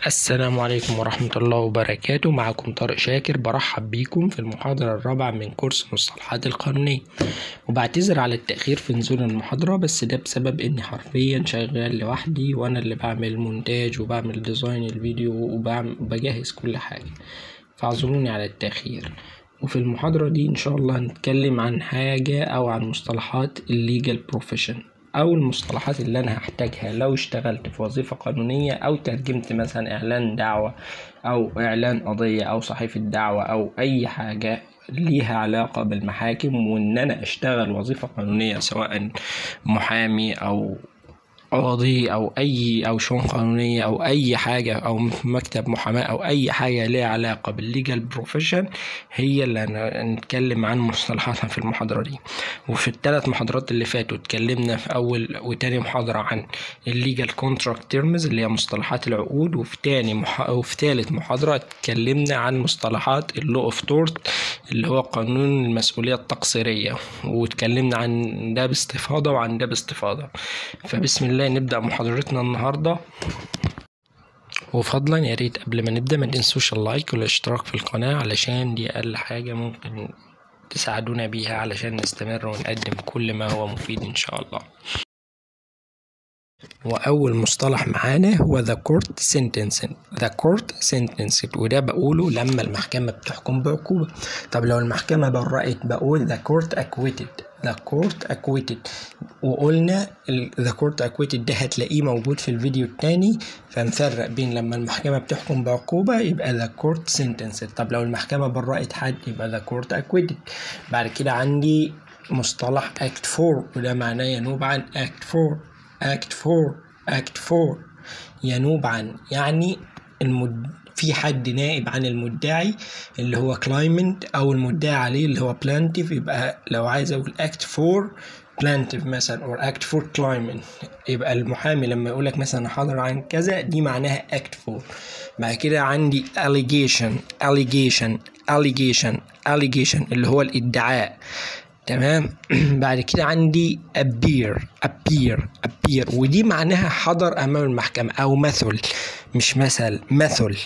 السلام عليكم ورحمة الله وبركاته معكم طارق شاكر برحب بيكم في المحاضرة الرابعة من كورس مصطلحات القانونية وبعتذر على التأخير في نزول المحاضرة بس ده بسبب إني حرفيا شغال لوحدي وأنا اللي بعمل مونتاج وبعمل ديزاين الفيديو وبعمل وبجهز كل حاجة فاعذروني على التأخير وفي المحاضرة دي إن شاء الله هنتكلم عن حاجة أو عن مصطلحات الليجال بروفيشن أو المصطلحات اللي أنا هحتاجها لو اشتغلت في وظيفة قانونية أو ترجمت مثلا إعلان دعوة أو إعلان قضية أو صحيفة دعوة أو أي حاجة ليها علاقة بالمحاكم وإن أنا أشتغل وظيفة قانونية سواء محامي أو قاضي أو أي أو شؤون قانونية أو أي حاجة أو مكتب محاماة أو أي حاجة ليها علاقة بالليجال بروفيشن هي اللي هنتكلم عن مصطلحاتها في المحاضرة دي وفي الثلاث محاضرات اللي فاتوا اتكلمنا في أول وتاني محاضرة عن الليجال كونتراكت تيرمز اللي هي مصطلحات العقود وفي تاني مح... وفي ثالث محاضرة اتكلمنا عن مصطلحات اللو اوف تورت اللي هو قانون المسؤولية التقصيرية واتكلمنا عن ده باستفاضة وعن ده باستفاضة فبسم الله نبدأ محاضرتنا النهاردة وفضلا يا ريت قبل ما نبدأ ما تنسوش اللايك والاشتراك في القناة علشان دي أقل حاجة ممكن تساعدونا بيها علشان نستمر ونقدم كل ما هو مفيد إن شاء الله وأول مصطلح معانا هو the court sentencing the court sentencing وده بقوله لما المحكمة بتحكم بعقوبة طب لو المحكمة برأت بقول the court acquitted the court acquitted وقلنا the court acquitted ده هتلاقيه موجود في الفيديو التاني فنفرق بين لما المحكمة بتحكم بعقوبة يبقى the court sentenced طب لو المحكمة برأت حد يبقى the court acquitted بعد كده عندي مصطلح act 4 وده معناه ينوب عن act 4 act 4 act 4 ينوب عن يعني المد... في حد نائب عن المدعي اللي هو كلايمنت او المدعي عليه اللي هو بلانتيف يبقى لو عايز اقول act 4 بلانتيف مثلا او act 4 كلايمنت يبقى المحامي لما يقول لك مثلا حاضر عن كذا دي معناها act 4 بعد كده عندي allegation allegation allegation allegation اللي هو الادعاء تمام بعد كده عندي appear appear appear ودي معناها حضر امام المحكمة او مثل مش مثل مثل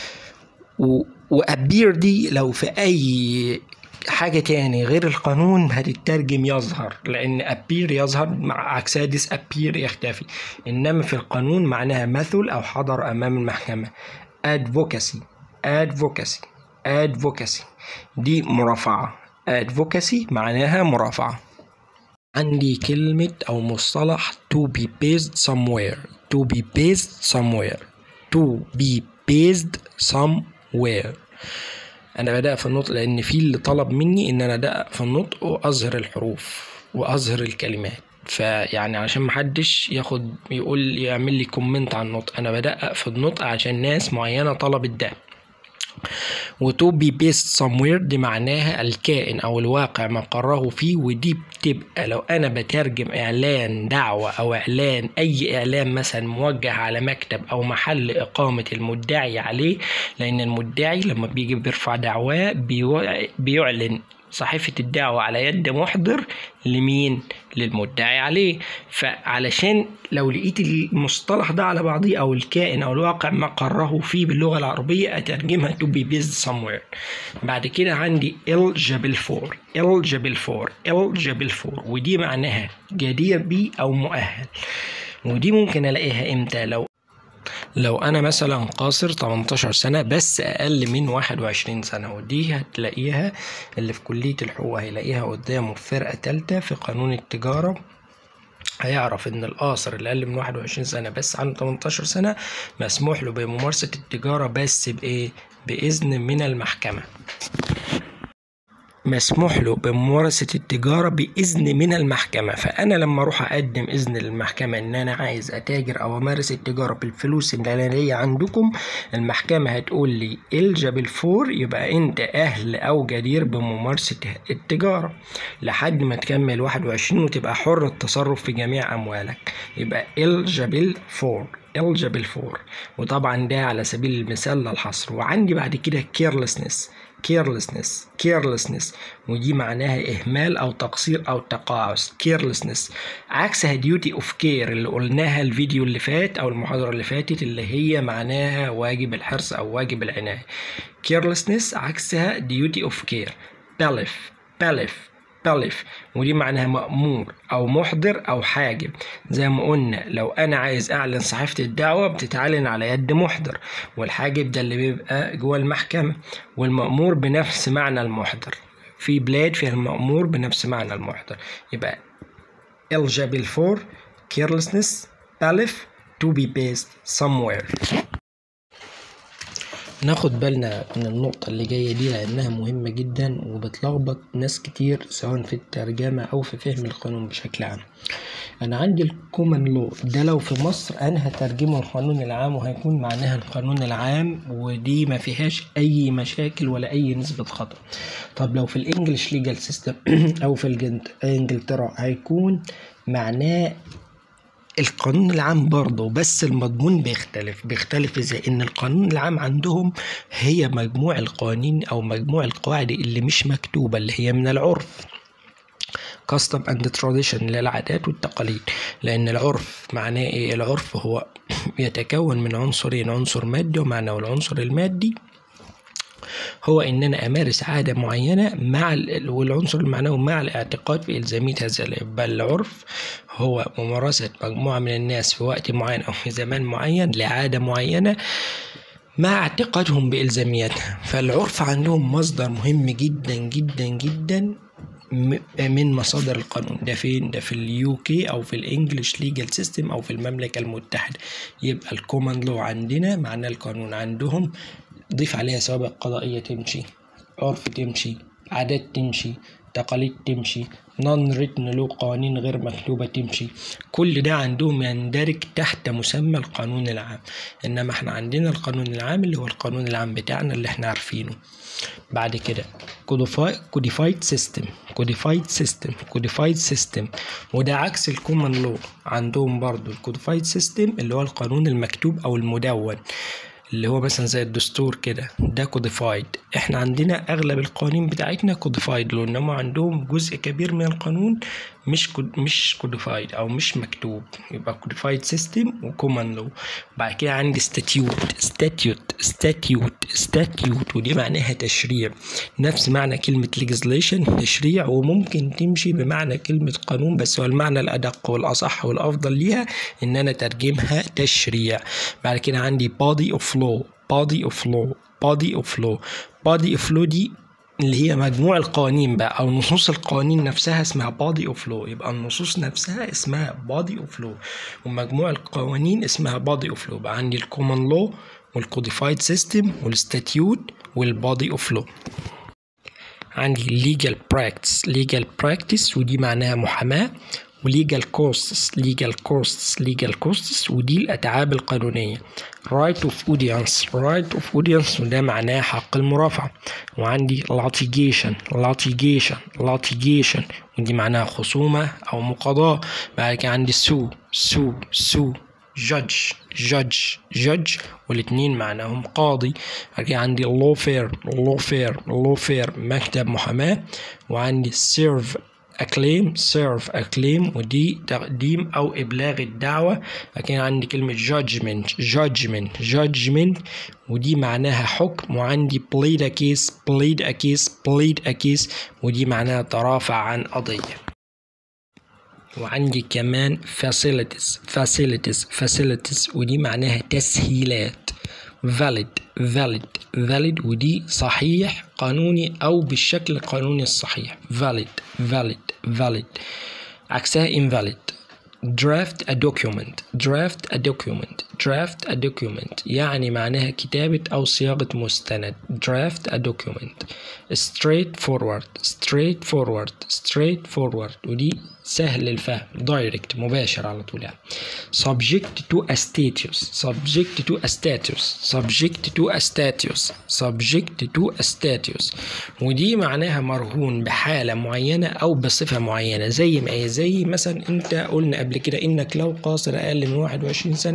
و وابير دي لو في اي حاجة تاني غير القانون هتترجم يظهر لأن appear يظهر مع عكسها disappear يختفي إنما في القانون معناها مثل أو حضر أمام المحكمة advocacy advocacy advocacy دي مرافعة advocacy معناها مرافعة عندي كلمة أو مصطلح to be based somewhere to be based somewhere to be based somewhere أنا بدأ في النطق لأن في اللي طلب مني إن أنا أدقق في النطق وأظهر الحروف وأظهر الكلمات فيعني عشان محدش ياخد يقول يعمل لي كومنت على النطق أنا بدقق في النطق عشان ناس معينة طلبت ده وتو بي بيست somewhere دي معناها الكائن او الواقع مقره فيه ودي بتبقى لو انا بترجم اعلان دعوة او اعلان اي اعلان مثلا موجه على مكتب او محل اقامة المدعي عليه لان المدعي لما بيجي بيرفع دعواه بيعلن صحيفة الدعوة على يد محضر لمين؟ للمدعي عليه فعلشان لو لقيت المصطلح ده على بعضيه أو الكائن أو الواقع مقره فيه باللغة العربية أترجمها to be based somewhere بعد كده عندي eligible for eligible for eligible for ودي معناها جدير بيه أو مؤهل ودي ممكن ألاقيها إمتى لو لو انا مثلا قاصر 18 سنه بس اقل من 21 سنه ودي هتلاقيها اللي في كليه الحقوق هيلاقيها قدامه في فرقه تالتة في قانون التجاره هيعرف ان القاصر اللي اقل من 21 سنه بس عنده 18 سنه مسموح له بممارسه التجاره بس بايه باذن من المحكمه مسموح له بممارسة التجارة بإذن من المحكمة فأنا لما أروح أقدم إذن للمحكمة إن أنا عايز أتاجر أو أمارس التجارة بالفلوس اللي أنا ليا عندكم المحكمة هتقول لي eligible for يبقى أنت أهل أو جدير بممارسة التجارة لحد ما تكمل 21 وتبقى حر التصرف في جميع أموالك يبقى eligible for eligible for وطبعا ده على سبيل المثال للحصر وعندي بعد كده carelessness carelessness carelessness ودي معناها إهمال أو تقصير أو تقاعس carelessness عكسها duty of care اللي قلناها الفيديو اللي فات أو المحاضرة اللي فاتت اللي هي معناها واجب الحرص أو واجب العناية carelessness عكسها duty of care بلف بلف بلف ودي معناها مأمور أو محضر أو حاجب زي ما قلنا لو أنا عايز أعلن صحيفة الدعوة بتتعلن على يد محضر والحاجب ده اللي بيبقى جوه المحكمة والمأمور بنفس معنى المحضر في بلاد فيها المأمور بنفس معنى المحضر يبقى eligible for carelessness بلف to be based somewhere ناخد بالنا من النقطة اللي جاية دي لأنها مهمة جدا وبتلخبط ناس كتير سواء في الترجمة أو في فهم القانون بشكل عام أنا عندي الكومن لو ده لو في مصر أنا هترجمه القانون العام وهيكون معناها القانون العام ودي ما فيهاش أي مشاكل ولا أي نسبة خطأ طب لو في الإنجليش ليجال سيستم أو في إنجلترا هيكون معناه القانون العام برضه بس المضمون بيختلف بيختلف ازاي ان القانون العام عندهم هي مجموع القوانين او مجموع القواعد اللي مش مكتوبة اللي هي من العرف custom and tradition للعادات والتقاليد لأن العرف معناه إيه؟ العرف هو يتكون من عنصرين عنصر مادي ومعناه العنصر المادي هو ان انا امارس عاده معينه مع والعنصر المعنوي مع الاعتقاد في الزاميه هذا بل العرف هو ممارسه مجموعه من الناس في وقت معين او في زمان معين لعاده معينه مع اعتقادهم بإلزاميتها فالعرف عندهم مصدر مهم جدا جدا جدا من مصادر القانون ده فين ده في اليو كي او في الانجليش ليجال سيستم او في المملكه المتحده يبقى الكومن لو عندنا معناه القانون عندهم ضيف عليها سوابق قضائية تمشي عرف تمشي عادات تمشي تقاليد تمشي نون ريتن له قوانين غير مكتوبة تمشي كل ده عندهم يندرج تحت مسمى القانون العام إنما احنا عندنا القانون العام اللي هو القانون العام بتاعنا اللي احنا عارفينه بعد كده كوديفايد سيستم كوديفايد سيستم كوديفايد سيستم وده عكس الكومن لو عندهم برضو الكوديفايد سيستم اللي هو القانون المكتوب أو المدون اللي هو مثلا زي الدستور كده ده كوديفايد احنا عندنا اغلب القوانين بتاعتنا كوديفايد لانهم عندهم جزء كبير من القانون مش كود مش كوديفايد او مش مكتوب يبقى كوديفايد سيستم وكومن لو بعد كده عندي ستاتيوت ستاتيوت ستاتيوت ستاتيوت ودي معناها تشريع نفس معنى كلمة legislation تشريع وممكن تمشي بمعنى كلمة قانون بس هو المعنى الأدق والأصح والأفضل ليها إن أنا ترجمها تشريع بعد كده عندي body of law body of law body of law body of law دي اللي هي مجموع القوانين بقى او نصوص القوانين نفسها اسمها body of law يبقى النصوص نفسها اسمها body of law ومجموع القوانين اسمها body of law بقى عندي الكومن law والكوديفايد سيستم والستاتيوت والبادي اوف لو عندي legal practice legal practice ودي معناها محاماة وليجال costs legal costs legal costs ودي الأتعاب القانونية right of audience right of audience وده معناه حق المرافعة وعندي litigation litigation litigation ودي معناها خصومة أو مقاضاة بعد كده عندي sue sue sue judge judge judge والاتنين معناهم قاضي بعد كده عندي law firm law firm law firm مكتب محاماة وعندي serve أكليم سيرف أكليم ودي تقديم أو إبلاغ الدعوة لكن عندي كلمة judgment judgment judgment ودي معناها حكم وعندي plead a case plead a case plead a case ودي معناها ترافع عن قضية وعندي كمان facilities facilities facilities ودي معناها تسهيلات valid valid valid ودي صحيح قانوني أو بالشكل القانوني الصحيح valid valid valid عكسها invalid draft a document draft a document draft a document يعني معناها كتابة أو صياغة مستند draft a document straight forward straight forward straight forward ودي سهل الفهم direct مباشر على طول يعني subject to a status subject to a status subject to a status subject to a status ودي معناها مرهون بحالة معينة أو بصفة معينة زي ما هي زي مثلا أنت قلنا قبل كده إنك لو قاصر أقل من 21 سنة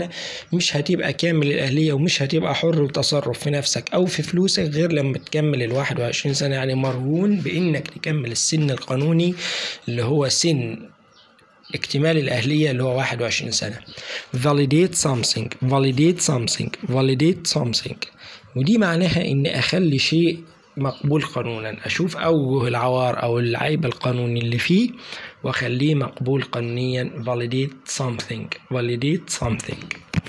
مش هتبقى كامل الأهلية ومش هتبقى حر التصرف في نفسك أو في فلوسك غير لما تكمل الواحد وعشرين سنة يعني مرهون بإنك تكمل السن القانوني اللي هو سن اكتمال الأهلية اللي هو 21 سنة validate something validate something validate something ودي معناها إن أخلي شيء مقبول قانونا أشوف أوجه العوار أو العيب القانوني اللي فيه وأخليه مقبول قانونيا validate something validate something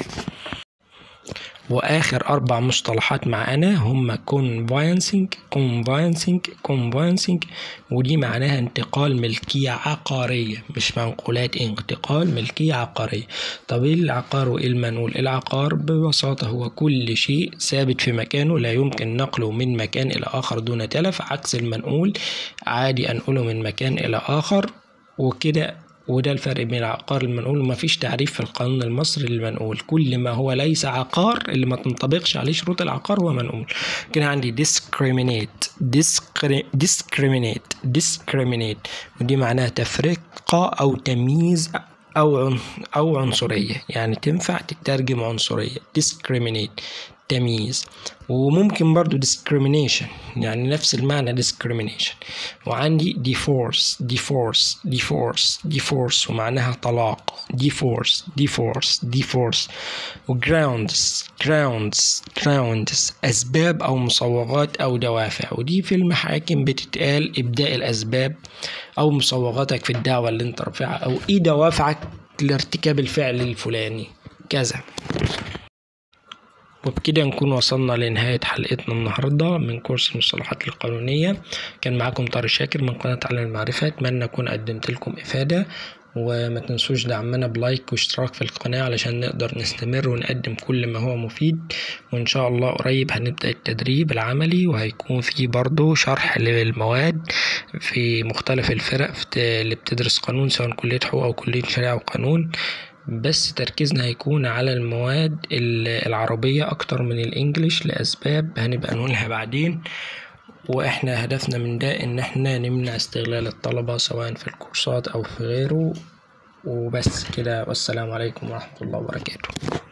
واخر اربع مصطلحات معانا هم conveyancing conveyancing conveyancing ودي معناها انتقال ملكية عقارية مش منقولات انتقال ملكية عقارية طب ايه العقار وايه المنقول العقار ببساطة هو كل شيء ثابت في مكانه لا يمكن نقله من مكان الى اخر دون تلف عكس المنقول عادي انقله من مكان الى اخر وكده وده الفرق بين العقار المنقول ومفيش تعريف في القانون المصري للمنقول كل ما هو ليس عقار اللي ما تنطبقش عليه شروط العقار هو منقول كده عندي discriminate discriminate discriminate ودي معناها تفرقة أو تمييز أو أو عنصرية يعني تنفع تترجم عنصرية discriminate تمييز وممكن برضو discrimination يعني نفس المعنى discrimination وعندي divorce divorce divorce divorce ومعناها طلاق divorce divorce divorce وgrounds grounds grounds أسباب أو مصوغات أو دوافع ودي في المحاكم بتتقال إبداء الأسباب أو مصوغاتك في الدعوة اللي أنت رافعها أو إيه دوافعك لارتكاب الفعل الفلاني كذا وبكده نكون وصلنا لنهاية حلقتنا النهاردة من كورس المصطلحات القانونية كان معاكم طارق شاكر من قناة علم المعرفة أتمنى أكون قدمت لكم إفادة وما تنسوش دعمنا بلايك واشتراك في القناة علشان نقدر نستمر ونقدم كل ما هو مفيد وإن شاء الله قريب هنبدأ التدريب العملي وهيكون فيه برضو شرح للمواد في مختلف الفرق اللي بتدرس قانون سواء كلية حقوق أو كلية شريعة وقانون بس تركيزنا هيكون على المواد العربية أكتر من الإنجليش لأسباب هنبقى نقولها بعدين وإحنا هدفنا من ده إن إحنا نمنع استغلال الطلبة سواء في الكورسات أو في غيره وبس كده والسلام عليكم ورحمة الله وبركاته